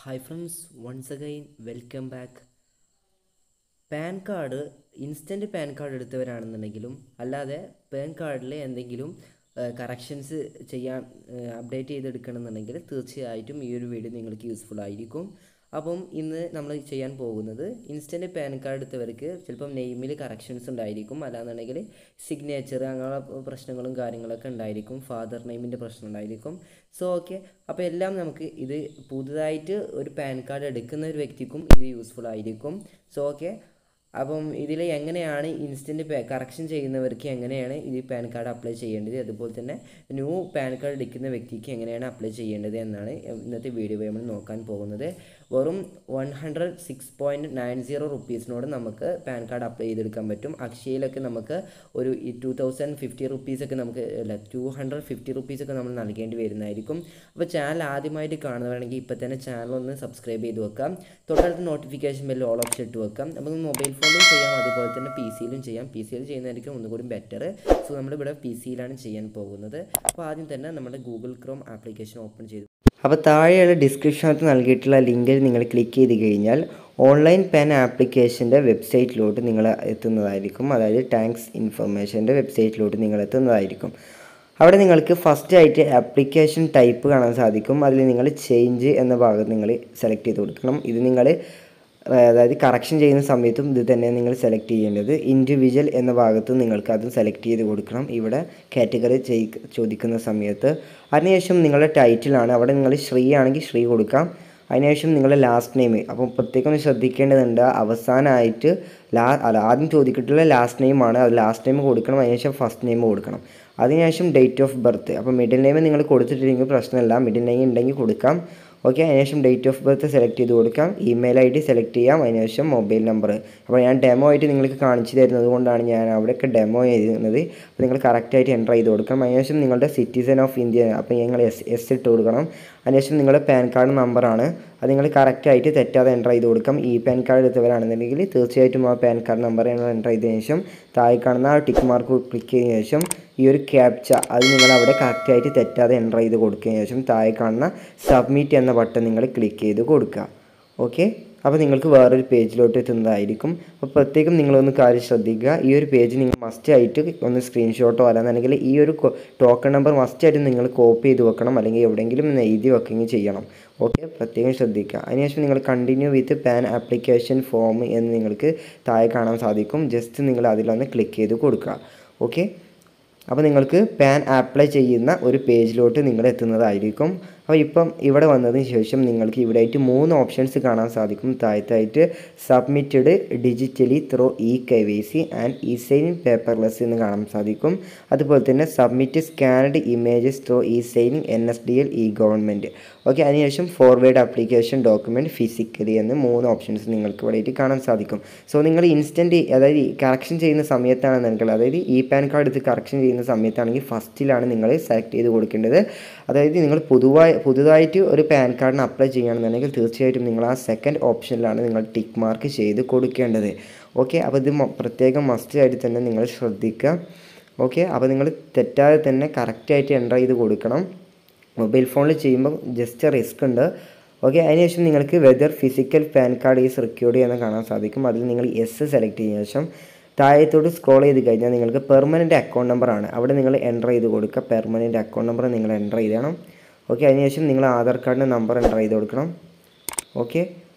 hi friends once again welcome back PAN card instant PAN card എടുത്തവരാണെന്നുണ്ടെങ്കിലും അല്ലാതെ PAN കാർഡിൽ എന്തെങ്കിലും കറക്ഷൻസ് ചെയ്യാൻ അപ്ഡേറ്റ് ചെയ്തെടുക്കണമെന്നുണ്ടെങ്കിൽ തീർച്ചയായിട്ടും ഈ ഒരു വീഡിയോ നിങ്ങൾക്ക് യൂസ്ഫുൾ ആയിരിക്കും അപ്പം ഇന്ന് നമ്മൾ ചെയ്യാൻ പോകുന്നത് ഇൻസ്റ്റൻറ്റ് പാൻ കാർഡ് എടുത്തവർക്ക് ചിലപ്പം നെയിമിൽ കറക്ഷൻസ് ഉണ്ടായിരിക്കും അല്ലാന്നുണ്ടെങ്കിൽ സിഗ്നേച്ചർ അങ്ങനെയുള്ള പ്രശ്നങ്ങളും കാര്യങ്ങളൊക്കെ ഉണ്ടായിരിക്കും ഫാദർ നെയിമിൻ്റെ പ്രശ്നം ഉണ്ടായിരിക്കും സോ ഓക്കെ അപ്പോൾ എല്ലാം നമുക്ക് ഇത് പുതുതായിട്ട് ഒരു പാൻ കാർഡ് എടുക്കുന്ന ഒരു വ്യക്തിക്കും ഇത് യൂസ്ഫുൾ ആയിരിക്കും സോ ഓക്കെ അപ്പം ഇതിൽ എങ്ങനെയാണ് ഇൻസ്റ്റൻറ്റ് പേ കറക്ഷൻ ചെയ്യുന്നവർക്ക് എങ്ങനെയാണ് ഇത് പാൻ കാർഡ് അപ്ലൈ ചെയ്യേണ്ടത് അതുപോലെ തന്നെ ന്യൂ പാൻ കാർഡ് എടുക്കുന്ന വ്യക്തിക്ക് എങ്ങനെയാണ് അപ്ലൈ ചെയ്യേണ്ടത് എന്നാണ് ഇന്നത്തെ വീഡിയോ നമ്മൾ നോക്കാൻ പോകുന്നത് വെറും one hundred six point nine zero റുപ്പീസിനോട് നമുക്ക് പാൻ കാർഡ് അപ്ലൈ ചെയ്തെടുക്കാൻ പറ്റും അക്ഷയയിലൊക്കെ നമുക്ക് ഒരു ടു തൗസൻഡ് ഫിഫ്റ്റി റുപ്പീസൊക്കെ നമുക്ക് അല്ല ടു ഹൺഡ്രഡ് ഫിഫ്റ്റി റുപ്പീസൊക്കെ നമ്മൾ നൽകേണ്ടി വരുന്നതായിരിക്കും അപ്പോൾ ചാനൽ ആദ്യമായിട്ട് കാണുന്നവരാണെങ്കിൽ ഇപ്പോൾ തന്നെ ചാനൽ ഒന്ന് സബ്സ്ക്രൈബ് ചെയ്ത് വെക്കാം തൊട്ടടുത്ത് നോട്ടിഫിക്കേഷൻ ബെല്ല് ഓൾ ഓപ്ഷൻ ഇട്ട് വെക്കാം നമുക്ക് മൊബൈൽ ഫോണിലും ചെയ്യാം അതുപോലെ തന്നെ പി സിയിലും ചെയ്യാം പി സിയിൽ ചെയ്യുന്നതായിരിക്കും ഒന്നുകൂടി ബെറ്റർ സോ നമ്മളിവിടെ പി സിയിലാണ് ചെയ്യാൻ പോകുന്നത് അപ്പോൾ ആദ്യം തന്നെ നമ്മുടെ ഗൂഗിൾ ക്രോം ആപ്ലിക്കേഷൻ ഓപ്പൺ ചെയ്തു അപ്പോൾ താഴെയുള്ള ഡിസ്ക്രിപ്ഷനകത്ത് നൽകിയിട്ടുള്ള ലിങ്കിൽ നിങ്ങൾ ക്ലിക്ക് ചെയ്ത് കഴിഞ്ഞാൽ ഓൺലൈൻ പാൻ ആപ്ലിക്കേഷൻ്റെ വെബ്സൈറ്റിലോട്ട് നിങ്ങൾ എത്തുന്നതായിരിക്കും അതായത് ടാങ്ക്സ് ഇൻഫർമേഷൻ്റെ വെബ്സൈറ്റിലോട്ട് നിങ്ങൾ എത്തുന്നതായിരിക്കും അവിടെ നിങ്ങൾക്ക് ഫസ്റ്റ് ആയിട്ട് ആപ്ലിക്കേഷൻ ടൈപ്പ് കാണാൻ സാധിക്കും അതിൽ നിങ്ങൾ ചേഞ്ച് എന്ന ഭാഗം നിങ്ങൾ സെലക്ട് ചെയ്ത് കൊടുക്കണം ഇത് നിങ്ങൾ അതായത് കറക്ഷൻ ചെയ്യുന്ന സമയത്തും ഇത് തന്നെ നിങ്ങൾ സെലക്ട് ചെയ്യേണ്ടത് ഇൻഡിവിജ്വൽ എന്ന ഭാഗത്ത് നിങ്ങൾക്ക് അതും സെലക്ട് ചെയ്ത് കൊടുക്കണം ഇവിടെ കാറ്റഗറി ചെയ് ചോദിക്കുന്ന സമയത്ത് അതിനുശേഷം നിങ്ങളുടെ ടൈറ്റിലാണ് അവിടെ നിങ്ങൾ ശ്രീ ആണെങ്കിൽ ശ്രീ കൊടുക്കാം അതിനുശേഷം നിങ്ങളുടെ ലാസ്റ്റ് നെയിം അപ്പം പ്രത്യേകം ഒന്ന് ശ്രദ്ധിക്കേണ്ടതുണ്ട് അവസാനമായിട്ട് ലാ അല്ല ആദ്യം ചോദിച്ചിട്ടുള്ള ലാസ്റ്റ് നെയിമാണ് അത് ലാസ്റ്റ് നെയിം കൊടുക്കണം അതിനുശേഷം ഫസ്റ്റ് നെയിം കൊടുക്കണം അതിനുശേഷം ഡേറ്റ് ഓഫ് ബർത്ത് അപ്പോൾ മിഡിൽ നെയിം നിങ്ങൾ കൊടുത്തിട്ടില്ലെങ്കിൽ പ്രശ്നമില്ല മിഡിൽ നെയിം ഉണ്ടെങ്കിൽ കൊടുക്കാം ഓക്കെ അതിനുശേഷം ഡേറ്റ് ഓഫ് ബർത്ത് സെലക്ട് ചെയ്ത് കൊടുക്കാം ഇമെയിൽ ഐ ഡി സെലക്ട് ചെയ്യാം അതിനുശേഷം മൊബൈൽ നമ്പർ അപ്പോൾ ഞാൻ ഡെമോ ആയിട്ട് നിങ്ങൾക്ക് കാണിച്ചു തരുന്നത് കൊണ്ടാണ് ഞാൻ അവിടെയൊക്കെ ഡെമോ എഴുതുന്നത് അപ്പോൾ നിങ്ങൾ കറക്റ്റായിട്ട് എൻ്റർ ചെയ്ത് കൊടുക്കണം അതിനുശേഷം നിങ്ങളുടെ സിറ്റിസൺ ഓഫ് ഇന്ത്യ അപ്പോൾ നിങ്ങൾ എസ് എസ് ഇട്ട് കൊടുക്കണം അതിനുശേഷം നിങ്ങളുടെ പാൻ കാർഡ് നമ്പറാണ് അത് നിങ്ങൾ കറക്റ്റായിട്ട് തെറ്റാതെ എൻ്റർ ചെയ്ത് കൊടുക്കാം ഈ പാൻ കാർഡ് എടുത്തവരാണെന്നുണ്ടെങ്കിൽ തീർച്ചയായിട്ടും ആ പാൻ കാർഡ് നമ്പർ നിങ്ങൾ എൻ്റർ ചെയ്തതിന് ശേഷം താഴെ കാണുന്ന ആ ടിക്ക് മാർക്ക് ക്ലിക്ക് ചെയ്തതിന് ശേഷം ഈ ഒരു ക്യാപ്ച അത് നിങ്ങൾ അവിടെ കറക്റ്റായിട്ട് തെറ്റാതെ എൻ്റർ ചെയ്ത് കൊടുത്തതിന് ശേഷം താഴെ കാണുന്ന സബ്മിറ്റ് എന്ന ബട്ടൺ നിങ്ങൾ ക്ലിക്ക് ചെയ്ത് കൊടുക്കുക ഓക്കെ അപ്പോൾ നിങ്ങൾക്ക് വേറൊരു പേജിലോട്ട് എത്തുന്നതായിരിക്കും അപ്പോൾ പ്രത്യേകം നിങ്ങളൊന്ന് കാര്യം ശ്രദ്ധിക്കുക ഈ ഒരു പേജ് നിങ്ങൾ മസ്റ്റ് ആയിട്ട് ഒന്ന് സ്ക്രീൻഷോട്ടോ അല്ലാന്നുണ്ടെങ്കിൽ ഈ ഒരു ടോക്കൺ നമ്പർ മസ്റ്റ് ആയിട്ട് നിങ്ങൾ കോപ്പി ചെയ്ത് വെക്കണം അല്ലെങ്കിൽ എവിടെയെങ്കിലും എഴുതി വെക്കുകയും ചെയ്യണം ഓക്കെ പ്രത്യേകം ശ്രദ്ധിക്കുക അതിനുശേഷം നിങ്ങൾ continue with PAN application form എന്ന് നിങ്ങൾക്ക് താഴെ കാണാൻ സാധിക്കും ജസ്റ്റ് നിങ്ങൾ അതിലൊന്ന് ക്ലിക്ക് ചെയ്ത് കൊടുക്കുക ഓക്കെ അപ്പോൾ നിങ്ങൾക്ക് പാൻ അപ്ലൈ ചെയ്യുന്ന ഒരു പേജിലോട്ട് നിങ്ങൾ എത്തുന്നതായിരിക്കും അപ്പോൾ ഇപ്പം ഇവിടെ വന്നതിന് ശേഷം നിങ്ങൾക്ക് ഇവിടെ ആയിട്ട് മൂന്ന് ഓപ്ഷൻസ് കാണാൻ സാധിക്കും താഴത്തായിട്ട് submitted digitally through E K Y C and E sign paperless എന്ന് കാണാൻ സാധിക്കും അതുപോലെ തന്നെ submit scanned images through E signing N S D L E government okay അതിനുശേഷം ഫോർവേഡ് ആപ്ലിക്കേഷൻ ഡോക്യുമെൻറ്റ് ഫിസിക്കലി എന്ന് മൂന്ന് ഓപ്ഷൻസ് നിങ്ങൾക്ക് ഇവിടെ ആയിട്ട് കാണാൻ സാധിക്കും സോ നിങ്ങൾ ഇൻസ്റ്റൻറ്റ് അതായത് കറക്ഷൻ ചെയ്യുന്ന സമയത്താണ് നിങ്ങൾ അതായത് ഇ പാൻ കാർഡ് എടുത്ത് കറക്ഷൻ ചെയ്യുന്ന സമയത്താണെങ്കിൽ ഫസ്റ്റിലാണ് നിങ്ങൾ സെലക്ട് ചെയ്ത് കൊടുക്കേണ്ടത് അതായത് നിങ്ങൾ പൊതുവായി പുതുതായിട്ട് ഒരു പാൻ കാർഡിന് അപ്ലൈ ചെയ്യുകയാണെന്നുണ്ടെങ്കിൽ തീർച്ചയായിട്ടും നിങ്ങൾ ആ സെക്കൻഡ് ഓപ്ഷനിലാണ് നിങ്ങൾ ടിക്ക് മാർക്ക് ചെയ്ത് കൊടുക്കേണ്ടത് ഓക്കെ അപ്പോൾ ഇത് പ്രത്യേകം മസ്റ്റ് ആയിട്ട് തന്നെ നിങ്ങൾ ശ്രദ്ധിക്കുക ഓക്കെ അപ്പോൾ നിങ്ങൾ തെറ്റാതെ തന്നെ കറക്റ്റായിട്ട് എൻ്റർ ചെയ്ത് കൊടുക്കണം മൊബൈൽ ഫോണിൽ ചെയ്യുമ്പോൾ ജസ്റ്റ് റിസ്ക് ഉണ്ട് ഓക്കെ അതിനുശേഷം നിങ്ങൾക്ക് whether physical PAN card is required എന്ന് കാണാൻ സാധിക്കും അതിൽ നിങ്ങൾ എസ് സെലക്ട് ചെയ്തതിനു ശേഷം താഴത്തോട്ട് സ്ക്രോൾ ചെയ്ത് കഴിഞ്ഞാൽ നിങ്ങൾക്ക് പെർമനൻറ്റ് അക്കൗണ്ട് നമ്പറാണ് അവിടെ നിങ്ങൾ എൻ്റർ ചെയ്ത് കൊടുക്കുക പെർമനൻറ്റ് അക്കൗണ്ട് നമ്പർ നിങ്ങൾ എൻ്റർ ചെയ്യണം ഓക്കെ അതിനുശേഷം നിങ്ങൾ ആധാർ കാർഡിൻ്റെ നമ്പർ എൻ്റർ ചെയ്ത് കൊടുക്കണം ഓക്കെ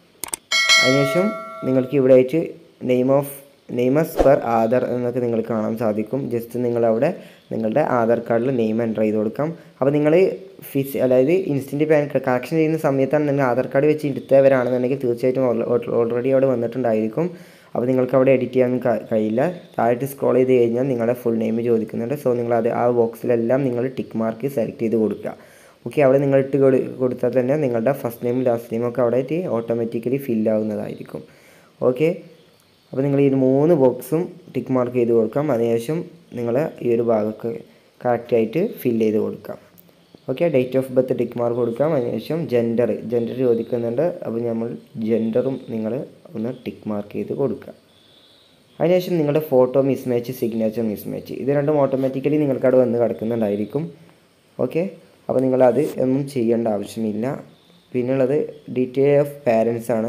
അതിനുശേഷം നിങ്ങൾക്ക് ഇവിടെ ആയിട്ട് name of name as per Aadhaar എന്നൊക്കെ നിങ്ങൾക്ക് കാണാൻ സാധിക്കും ജസ്റ്റ് നിങ്ങളവിടെ നിങ്ങളുടെ ആധാർ കാർഡിൽ നെയിം എൻ്റർ ചെയ്ത് കൊടുക്കാം അപ്പോൾ നിങ്ങൾ ഫിസ് അതായത് ഇൻസ്റ്റൻറ്റ് പാൻ കറക്ഷൻ ചെയ്യുന്ന സമയത്താണ് നിങ്ങൾ ആധാർ കാർഡ് വെച്ച് എടുത്തവരാണെന്നുണ്ടെങ്കിൽ തീർച്ചയായിട്ടും ഓൾറെഡി അവിടെ വന്നിട്ടുണ്ടായിരിക്കും അപ്പോൾ നിങ്ങൾക്ക് അവിടെ എഡിറ്റ് ചെയ്യാൻ കഴിയില്ല താഴോട്ട് സ്ക്രോൾ ചെയ്ത് കഴിഞ്ഞാൽ നിങ്ങളുടെ ഫുൾ നെയിം ചോദിക്കുന്നുണ്ട് സോ നിങ്ങൾ അത് ആ ബോക്സിലെല്ലാം നിങ്ങൾ ടിക്ക് മാർക്ക് സെലക്ട് ചെയ്ത് കൊടുക്കുക ഓക്കെ അവിടെ നിങ്ങൾ ഇട്ട് കൊടുത്താൽ തന്നെ നിങ്ങളുടെ ഫസ്റ്റ് നെയിം ലാസ്റ്റ് നെയിം ഒക്കെ അവിടെ ആയിട്ട് ഓട്ടോമാറ്റിക്കലി ഫില്ലാവുന്നതായിരിക്കും ഓക്കെ അപ്പോൾ നിങ്ങൾ ഈ മൂന്ന് ബോക്സും ടിക്ക് മാർക്ക് ചെയ്ത് കൊടുക്കാം അതിനുശേഷം നിങ്ങൾ ഈ ഒരു ഭാഗമൊക്കെ കറക്റ്റായിട്ട് ഫില്ല് ചെയ്ത് കൊടുക്കാം okay date of birth tick mark കൊടുക്കാം അതിനുശേഷം ജെൻഡർ ജെൻഡർ ചോദിക്കുന്നുണ്ട് അപ്പോൾ നമ്മൾ ജെൻഡറും നിങ്ങൾ ഒന്ന് ടിക്ക് മാർക്ക് ചെയ്ത് കൊടുക്കുക അതിനുശേഷം നിങ്ങളുടെ ഫോട്ടോ മിസ്മാച്ച് സിഗ്നേച്ചർ മിസ്മാച്ച് ഇത് രണ്ടും ഓട്ടോമാറ്റിക്കലി നിങ്ങൾക്ക് അവിടെ വന്ന് കിടക്കുന്നുണ്ടായിരിക്കും ഓക്കെ അപ്പോൾ നിങ്ങളത് ഒന്നും ചെയ്യേണ്ട ആവശ്യമില്ല പിന്നുള്ളത് ഡീറ്റെയിൽ ഓഫ് പാരൻസ് ആണ്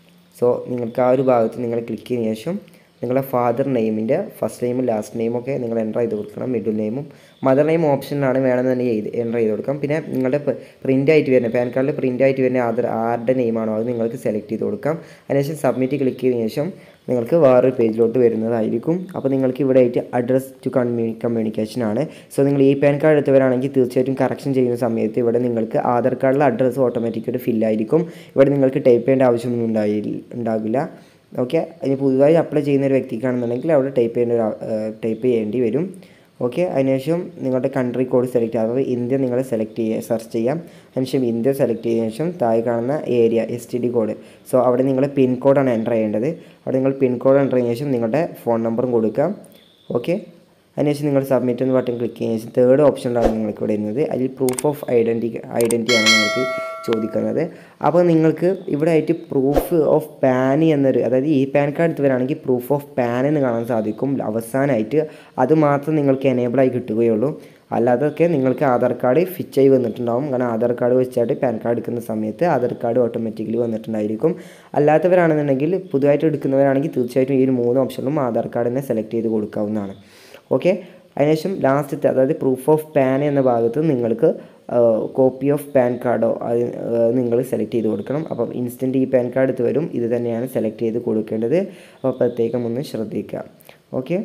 സോ നിങ്ങൾക്ക് ആ ഒരു ഭാഗത്ത് നിങ്ങൾ ക്ലിക്ക് ചെയ്തതിന് ശേഷം നിങ്ങളുടെ ഫാദർ നെയിമിൻ്റെ ഫസ്റ്റ് നെയിമും ലാസ്റ്റ് നെയിമും ഒക്കെ നിങ്ങൾ എൻ്റർ ചെയ്ത് കൊടുക്കണം മിഡിൽ നെയിമും മദർ നെയിം ഓപ്ഷനിലാണ് വേണമെന്നുണ്ടെങ്കിൽ ചെയ്ത് എൻ്റർ ചെയ്ത് കൊടുക്കാം പിന്നെ നിങ്ങളുടെ പ്രിൻ്റ് ആയിട്ട് വരുന്ന പാൻ കാർഡിൽ പ്രിൻ്റ് ആയിട്ട് വരുന്ന ആധാർ ആരുടെ നെയിമാണോ അത് നിങ്ങൾക്ക് സെലക്ട് ചെയ്ത് കൊടുക്കാം അതിനുശേഷം സബ്മിറ്റ് ക്ലിക്ക് ചെയ്തതിന് ശേഷം നിങ്ങൾക്ക് വേറൊരു പേജിലോട്ട് വരുന്നതായിരിക്കും അപ്പോൾ നിങ്ങൾക്ക് ഇവിടെ ആയിട്ട് അഡ്രസ് ടു കമ്മ്യൂണി കമ്മ്യൂണിക്കേഷൻ ആണ് സോ നിങ്ങൾ ഈ പാൻ കാർഡ് എടുത്തവരാണെങ്കിൽ തീർച്ചയായിട്ടും കറക്ഷൻ ചെയ്യുന്ന സമയത്ത് ഇവിടെ നിങ്ങൾക്ക് ആധാർ കാർഡിലെ അഡ്രസ്സ് ഓട്ടോമാറ്റിക്കായിട്ട് ഫില്ലായിരിക്കും ഇവിടെ നിങ്ങൾക്ക് ടൈപ്പ് ചെയ്യേണ്ട ആവശ്യമൊന്നും ഉണ്ടായി ഉണ്ടാകില്ല ഓക്കെ ഇനി പുതുതായി അപ്ലൈ ചെയ്യുന്ന ഒരു വ്യക്തിക്കാണെന്നുണ്ടെങ്കിൽ അവിടെ ടൈപ്പ് ചെയ്യേണ്ട ഒരു ടൈപ്പ് ചെയ്യേണ്ടി വരും ഓക്കെ അതിനുശേഷം നിങ്ങളുടെ കൺട്രി കോഡ് സെലക്ട് ചെയ്യുക അതായത് ഇന്ത്യ നിങ്ങൾ സെലക്ട് ചെയ്യുക സെർച്ച് ചെയ്യാം അതിനുശേഷം ഇന്ത്യ സെലക്ട് ചെയ്തതിനു ശേഷം താഴെ കാണുന്ന area S T D code so അവിടെ നിങ്ങൾ പിൻ കോഡാണ് എൻ്റർ ചെയ്യേണ്ടത് അവിടെ നിങ്ങൾ പിൻ കോഡ് എൻ്റർ ചെയ്തതിനു ശേഷം നിങ്ങളുടെ ഫോൺ നമ്പറും കൊടുക്കുക ഓക്കെ അതിനുശേഷം നിങ്ങൾ സബ്മിറ്റ് എന്ന ബട്ടൺ ക്ലിക്ക് ചെയ്തതിനു ശേഷം തേർഡ് ഓപ്ഷനിലാണ് നിങ്ങൾക്ക് ഇവിടെ വരുന്നത് അതിൽ പ്രൂഫ് ഓഫ് ഐഡൻറ്റി ഐഡൻറ്റിറ്റിയാണ് നിങ്ങൾക്ക് ചോദിക്കുന്നത് അപ്പോൾ നിങ്ങൾക്ക് ഇവിടെ ആയിട്ട് പ്രൂഫ് ഓഫ് പാൻ എന്നൊരു അതായത് ഈ പാൻ കാർഡ് എടുത്തവരാണെങ്കിൽ പ്രൂഫ് ഓഫ് പാൻ എന്ന് കാണാൻ സാധിക്കും അവസാനമായിട്ട് അത് മാത്രം നിങ്ങൾക്ക് എനേബിളായി കിട്ടുകയുള്ളൂ അല്ലാതൊക്കെ നിങ്ങൾക്ക് ആധാർ കാർഡ് ഫിച്ച് ആയി വന്നിട്ടുണ്ടാവും കാരണം ആധാർ കാർഡ് വെച്ചായിട്ട് പാൻ കാർഡ് എടുക്കുന്ന സമയത്ത് ആധാർ കാർഡ് ഓട്ടോമാറ്റിക്കലി വന്നിട്ടുണ്ടായിരിക്കും അല്ലാത്തവരാണെന്നുണ്ടെങ്കിൽ പുതുതായിട്ട് എടുക്കുന്നവരാണെങ്കിൽ തീർച്ചയായിട്ടും ഈ ഒരു മൂന്ന് ഓപ്ഷനിലും ആധാർ കാർഡ് തന്നെ സെലക്ട് ചെയ്ത് കൊടുക്കാവുന്നതാണ് ഓക്കെ അതിനുശേഷം ലാസ്റ്റത്തെ അതായത് പ്രൂഫ് ഓഫ് പാൻ എന്ന ഭാഗത്ത് നിങ്ങൾക്ക് കോപ്പി ഓഫ് പാൻ കാർഡോ അത് നിങ്ങൾ സെലക്ട് ചെയ്ത് കൊടുക്കണം അപ്പം ഇൻസ്റ്റൻറ്റ് ഈ പാൻ കാർഡ് എടുത്ത് വരും ഇത് തന്നെയാണ് സെലക്ട് ചെയ്ത് കൊടുക്കേണ്ടത് അപ്പോൾ പ്രത്യേകം ഒന്ന് ശ്രദ്ധിക്കുക ഓക്കെ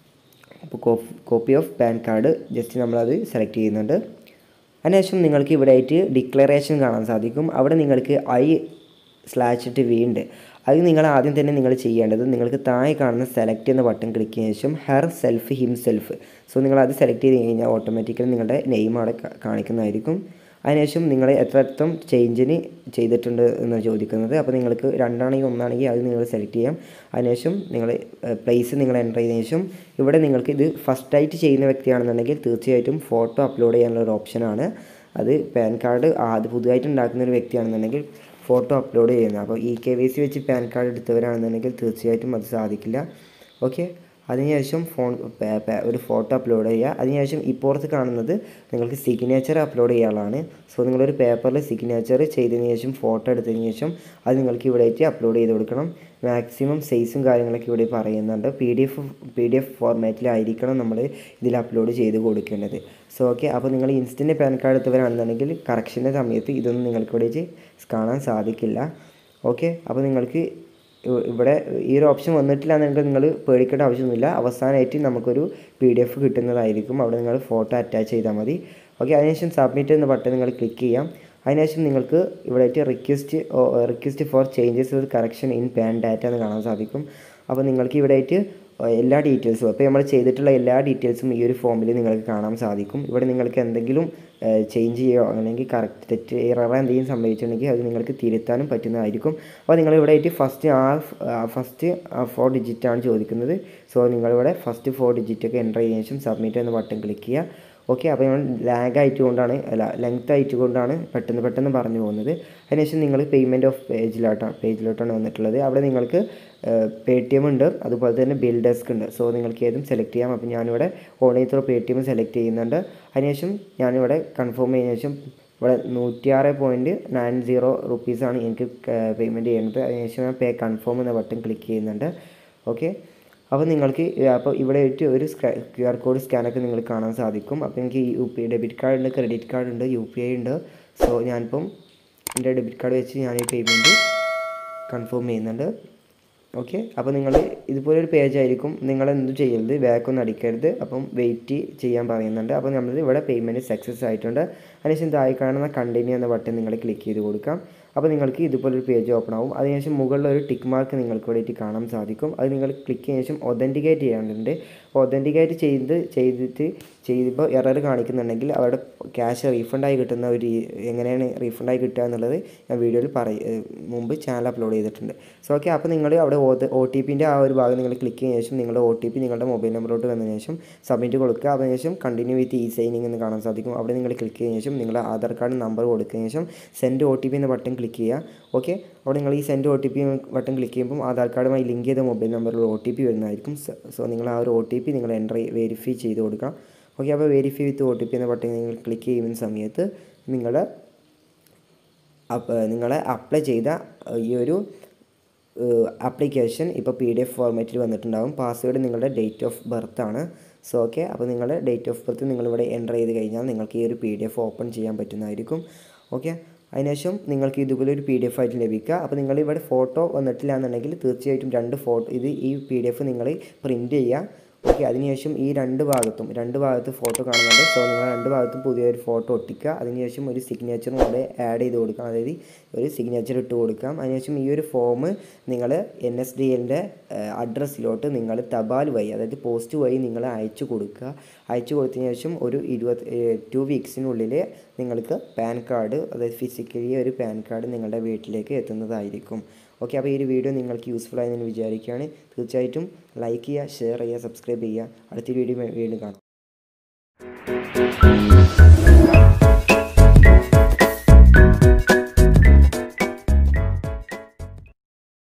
അപ്പോൾ copy of PAN card just നമ്മളത് സെലക്ട് ചെയ്യുന്നുണ്ട് അതിനുശേഷം നിങ്ങൾക്ക് ഇവിടെ ആയിട്ട് ഡിക്ലറേഷൻ കാണാൻ സാധിക്കും അവിടെ നിങ്ങൾക്ക് ഐ സ്ലാഷ് ഇട്ട് വി ഉണ്ട് അത് നിങ്ങൾ ആദ്യം തന്നെ നിങ്ങൾ ചെയ്യേണ്ടത് നിങ്ങൾക്ക് താഴെ കാണുന്ന സെലക്ട് എന്ന ബട്ടൺ ക്ലിക്ക് ചെയ്ത ശേഷം herself himself so നിങ്ങൾ അത് സെലക്ട് ചെയ്ത് കഴിഞ്ഞാൽ ഓട്ടോമാറ്റിക്കലി നിങ്ങളുടെ നെയിം അവിടെ കാണിക്കുന്നതായിരിക്കും അതിനുശേഷം നിങ്ങൾ എത്രത്തോളം ചേഞ്ചിന് ചെയ്തിട്ടുണ്ട് എന്ന് ചോദിക്കുന്നത് അപ്പോൾ നിങ്ങൾക്ക് രണ്ടാണെങ്കിൽ ഒന്നാണെങ്കിൽ അത് നിങ്ങൾ സെലക്ട് ചെയ്യാം അതിനുശേഷം നിങ്ങൾ പ്ലേസ് നിങ്ങൾ എൻ്റർ ചെയ്തതിനു ശേഷം ഇവിടെ നിങ്ങൾക്ക് ഇത് ഫസ്റ്റായിട്ട് ചെയ്യുന്ന വ്യക്തിയാണെന്നുണ്ടെങ്കിൽ തീർച്ചയായിട്ടും ഫോട്ടോ അപ്ലോഡ് ചെയ്യാനുള്ള ഒരു ഓപ്ഷനാണ് അത് പാൻ കാർഡ് ആദ്യം പുതുതായിട്ട് ഉണ്ടാക്കുന്ന ഒരു വ്യക്തിയാണെന്നുണ്ടെങ്കിൽ ഫോട്ടോ അപ്ലോഡ് ചെയ്യുന്നത് അപ്പോൾ ഇ കെ വൈ സി വെച്ച് പാൻ കാർഡ് എടുത്തവരാണെന്നുണ്ടെങ്കിൽ തീർച്ചയായിട്ടും അത് സാധിക്കില്ല ഓക്കെ അതിനുശേഷം ഫോൺ ഒരു ഫോട്ടോ അപ്ലോഡ് ചെയ്യുക അതിനുശേഷം ഇപ്പുറത്ത് കാണുന്നത് നിങ്ങൾക്ക് സിഗ്നേച്ചർ അപ്ലോഡ് ചെയ്യാനുള്ളതാണ് സോ നിങ്ങളൊരു പേപ്പറിൽ സിഗ്നേച്ചർ ചെയ്തതിന് ശേഷം ഫോട്ടോ എടുത്തതിന് ശേഷം അത് നിങ്ങൾക്ക് ഇവിടെ ആയിട്ട് അപ്ലോഡ് ചെയ്ത് കൊടുക്കണം മാക്സിമം സൈസും കാര്യങ്ങളൊക്കെ ഇവിടെ പറയുന്നുണ്ട് P D F P D F ഫോർമാറ്റിലായിരിക്കണം നമ്മൾ ഇതിൽ അപ്ലോഡ് ചെയ്ത് കൊടുക്കേണ്ടത് സോ ഓക്കെ അപ്പോൾ നിങ്ങൾ ഇൻസ്റ്റൻറ്റ് പാൻ കാർഡ് എടുത്തവരാണെന്നുണ്ടെങ്കിൽ കറക്ഷൻ്റെ സമയത്ത് ഇതൊന്നും നിങ്ങൾക്ക് ഇവിടെ കാണാൻ സാധിക്കില്ല ഓക്കെ അപ്പോൾ നിങ്ങൾക്ക് ഇവിടെ ഈ ഒരു ഓപ്ഷൻ വന്നിട്ടില്ല എന്നുണ്ടെങ്കിൽ നിങ്ങൾ പേടിക്കേണ്ട ആവശ്യമൊന്നുമില്ല അവസാനമായിട്ട് നമുക്കൊരു പി ഡി എഫ് കിട്ടുന്നതായിരിക്കും അവിടെ നിങ്ങൾ ഫോട്ടോ അറ്റാച്ച് ചെയ്താൽ മതി ഓക്കെ അതിനുശേഷം സബ്മിറ്റ് എന്ന ബട്ടൺ നിങ്ങൾ ക്ലിക്ക് ചെയ്യാം അതിനുശേഷം നിങ്ങൾക്ക് ഇവിടെ ആയിട്ട് request request for changes with correction in PAN data എന്ന് കാണാൻ സാധിക്കും അപ്പോൾ നിങ്ങൾക്ക് ഇവിടെ ആയിട്ട് എല്ലാ ഡീറ്റെയിൽസും അപ്പോൾ നമ്മൾ ചെയ്തിട്ടുള്ള എല്ലാ ഡീറ്റെയിൽസും ഈ ഒരു ഫോമിൽ നിങ്ങൾക്ക് കാണാൻ സാധിക്കും ഇവിടെ നിങ്ങൾക്ക് എന്തെങ്കിലും ചേഞ്ച് ചെയ്യുകയോ അല്ലെങ്കിൽ കറക്റ്റ് തെറ്റ് എറർ എന്തെങ്കിലും സംഭവിച്ചിട്ടുണ്ടെങ്കിൽ അത് നിങ്ങൾക്ക് തിരുത്താനും പറ്റുന്നതായിരിക്കും അപ്പോൾ നിങ്ങൾ ഇവിടെ ആയിട്ട് ഫസ്റ്റ് ആ ഫസ്റ്റ് ഫോർ ഡിജിറ്റാണ് ചോദിക്കുന്നത് സോ നിങ്ങളിവിടെ ഫസ്റ്റ് ഫോർ ഡിജിറ്റൊക്കെ എൻ്റർ ചെയ്തതിനു ശേഷം സബ്മിറ്റ് എന്ന ബട്ടൺ ക്ലിക്ക് ചെയ്യുക ഓക്കെ അപ്പോൾ നമ്മൾ ലാഗ് ആയിട്ട് കൊണ്ടാണ് അല്ല ലെങ്ത് ആയിട്ട് കൊണ്ടാണ് പെട്ടെന്ന് പെട്ടെന്ന് പറഞ്ഞു പോകുന്നത് അതിനുശേഷം നിങ്ങൾ പേയ്മെൻറ്റ് ഓഫ് പേജിലോട്ടാണ് പേജിലോട്ടാണ് വന്നിട്ടുള്ളത് അവിടെ നിങ്ങൾക്ക് പേ ടി എം ഉണ്ട് അതുപോലെ തന്നെ ബിൽ ഡെസ്ക് ഉണ്ട് സോ നിങ്ങൾക്ക് ഏതും സെലക്ട് ചെയ്യാം അപ്പോൾ ഞാനിവിടെ online through Paytm select ചെയ്യുന്നുണ്ട് അതിനുശേഷം ഞാനിവിടെ കൺഫേം ചെയ്തതിനു ശേഷം ഇവിടെ നൂറ്റിയാറ് പോയിൻറ്റ് നയൻ സീറോ റുപ്പീസാണ് എനിക്ക് പേയ്മെൻറ്റ് ചെയ്യുന്നത് അതിനുശേഷം ഞാൻ പേ കൺഫേം എന്ന ബട്ടൺ ക്ലിക്ക് ചെയ്യുന്നുണ്ട് ഓക്കെ അപ്പോൾ നിങ്ങൾക്ക് അപ്പോൾ ഇവിടെ ആയിട്ട് ഒരു ക്യു ആർ കോഡ് സ്കാനൊക്കെ നിങ്ങൾ കാണാൻ സാധിക്കും അപ്പോൾ എനിക്ക് യു പി ഡെബിറ്റ് കാർഡ് ഉണ്ട് ക്രെഡിറ്റ് കാർഡ് ഉണ്ട് യു പി ഐ ഉണ്ട് സോ ഞാനിപ്പം എൻ്റെ ഡെബിറ്റ് കാർഡ് വെച്ച് ഞാൻ ഈ പേയ്മെൻറ്റ് കൺഫേം ചെയ്യുന്നുണ്ട് ഓക്കെ അപ്പോൾ നിങ്ങൾ ഇതുപോലെ ഒരു പേജ് ആയിരിക്കും നിങ്ങൾ എന്തും ചെയ്യരുത് ബാക്കൊന്നും അടിക്കരുത് അപ്പം വെയിറ്റ് ചെയ്യാൻ പറയുന്നുണ്ട് അപ്പോൾ നമ്മൾ ഇവിടെ പേയ്മെൻറ്റ് സക്സസ് ആയിട്ടുണ്ട് അതിനുശേഷം താഴെ കാണുന്ന കണ്ടിന്യൂ എന്ന ബട്ടൺ നിങ്ങൾ ക്ലിക്ക് ചെയ്ത് കൊടുക്കാം അപ്പോൾ നിങ്ങൾക്ക് ഇതുപോലൊരു പേജ് ഓപ്പൺ ആവും അതിനുശേഷം മുകളിൽ ഒരു ടിക്ക് മാർക്ക് നിങ്ങൾക്ക് വേണ്ടിയിട്ട് കാണാൻ സാധിക്കും അത് നിങ്ങൾ ക്ലിക്ക് ചെയ്തതിനു ശേഷം ഒതൻറ്റിക്കേറ്റ് ചെയ്യാനുണ്ട് ഒതൻറ്റിക്കേറ്റ് ചെയ്ത് ചെയ്തിട്ട് ചെയ്തപ്പോൾ എറർ കാണിക്കുന്നുണ്ടെങ്കിൽ അവരുടെ ക്യാഷ് റീഫണ്ടായി കിട്ടുന്ന ഒരു എങ്ങനെയാണ് റീഫണ്ടായി കിട്ടുക എന്നുള്ളത് ഞാൻ വീഡിയോയിൽ പറയ മുമ്പ് ചാനൽ അപ്ലോഡ് ചെയ്തിട്ടുണ്ട് സോ ഓക്കെ അപ്പോൾ നിങ്ങൾ അവിടെ ഒ ടി പിൻ്റെ ആ ഒരു ഭാഗം നിങ്ങൾ ക്ലിക്ക് ചെയ്തതിനു ശേഷം നിങ്ങളുടെ ഒ ടി പി നിങ്ങളുടെ മൊബൈൽ നമ്പറിലോട്ട് വന്നതിന് ശേഷം സബ്മിറ്റ് കൊടുക്കുക അതിനുശേഷം കണ്ടിന്യൂ വിത്ത് ഇ സൈനിങ് എന്ന് കാണാൻ സാധിക്കും അവിടെ നിങ്ങൾ ക്ലിക്ക് ചെയ്തതിനു ശേഷം നിങ്ങളുടെ ആധാർ കാർഡ് നമ്പർ കൊടുത്തതിന് ശേഷം സെൻഡ് ഒ ടി പി എന്ന ബട്ടൺ ക്ലിക്ക് ചെയ്യുക ഓക്കെ അവിടെ നിങ്ങൾ ഈ send O T P button click ചെയ്യുമ്പോൾ ആധാർ കാർഡുമായി ലിങ്ക് ചെയ്ത മൊബൈൽ നമ്പറിൽ ഒ ടി പി വരുന്നതായിരിക്കും സോ നിങ്ങൾ ആ ഒരു ഒ ടി പി നിങ്ങൾ എൻ്റർ വെരിഫൈ ചെയ്ത് കൊടുക്കുക ഓക്കെ അപ്പോൾ verify with O T P എന്ന ബട്ടൺ നിങ്ങൾ ക്ലിക്ക് ചെയ്യുന്ന സമയത്ത് നിങ്ങളുടെ നിങ്ങൾ അപ്ലൈ ചെയ്ത ഈ ഒരു ആപ്ലിക്കേഷൻ ഇപ്പോൾ പി ഡി എഫ് ഫോർമാറ്റിൽ വന്നിട്ടുണ്ടാകും പാസ്വേഡ് നിങ്ങളുടെ ഡേറ്റ് ഓഫ് ബർത്ത് ആണ് സോ ഓക്കെ അപ്പോൾ നിങ്ങൾ ഡേറ്റ് ഓഫ് ബർത്ത് നിങ്ങളിവിടെ എൻ്റർ ചെയ്ത് കഴിഞ്ഞാൽ നിങ്ങൾക്ക് ഈ ഒരു പി ഡി എഫ് ഓപ്പൺ ചെയ്യാൻ പറ്റുന്നതായിരിക്കും ഓക്കെ അതിനുശേഷം നിങ്ങൾക്ക് ഇതുപോലെ ഒരു പി ഡി എഫ് ആയിട്ട് ലഭിക്കുക അപ്പോൾ നിങ്ങൾ ഇവിടെ ഫോട്ടോ വന്നിട്ടില്ല എന്നുണ്ടെങ്കിൽ തീർച്ചയായിട്ടും രണ്ട് ഫോട്ടോ ഇത് ഈ പി ഡി എഫ് നിങ്ങൾ പ്രിൻറ്റ് ചെയ്യുക ഓക്കെ അതിനുശേഷം ഈ രണ്ട് ഭാഗത്തും രണ്ട് ഭാഗത്ത് ഫോട്ടോ കാണുന്നുണ്ട് സോ നിങ്ങൾ രണ്ട് ഭാഗത്തും പുതിയൊരു ഫോട്ടോ ഒട്ടിക്കുക അതിനുശേഷം ഒരു സിഗ്നേച്ചറും കൂടെ ആഡ് ചെയ്ത് കൊടുക്കാം അതായത് ഒരു സിഗ്നേച്ചർ ഇട്ട് കൊടുക്കാം അതിനുശേഷം ഈ ഒരു ഫോം നിങ്ങൾ എൻ എസ് ഡി എല്ലിൻ്റെ അഡ്രസ്സിലോട്ട് നിങ്ങൾ തപാൽ വഴി അതായത് പോസ്റ്റ് വഴി നിങ്ങൾ അയച്ചു കൊടുക്കുക അയച്ചു കൊടുത്തതിന് ശേഷം ഒരു ഇരുപത് ടു വീക്സിനുള്ളിൽ നിങ്ങൾക്ക് പാൻ കാർഡ് അതായത് ഫിസിക്കലി ഒരു പാൻ കാർഡ് നിങ്ങളുടെ വീട്ടിലേക്ക് എത്തുന്നതായിരിക്കും ഓക്കെ അപ്പോൾ ഈ ഒരു വീഡിയോ നിങ്ങൾക്ക് യൂസ്ഫുൾ ആയി ഞാൻ വിചാരിക്കുകയാണ് തീർച്ചയായിട്ടും ലൈക്ക് ചെയ്യുക ഷെയർ ചെയ്യുക സബ്സ്ക്രൈബ് ചെയ്യുക അടുത്തൊരു വീഡിയോ വീണ്ടും കാണാം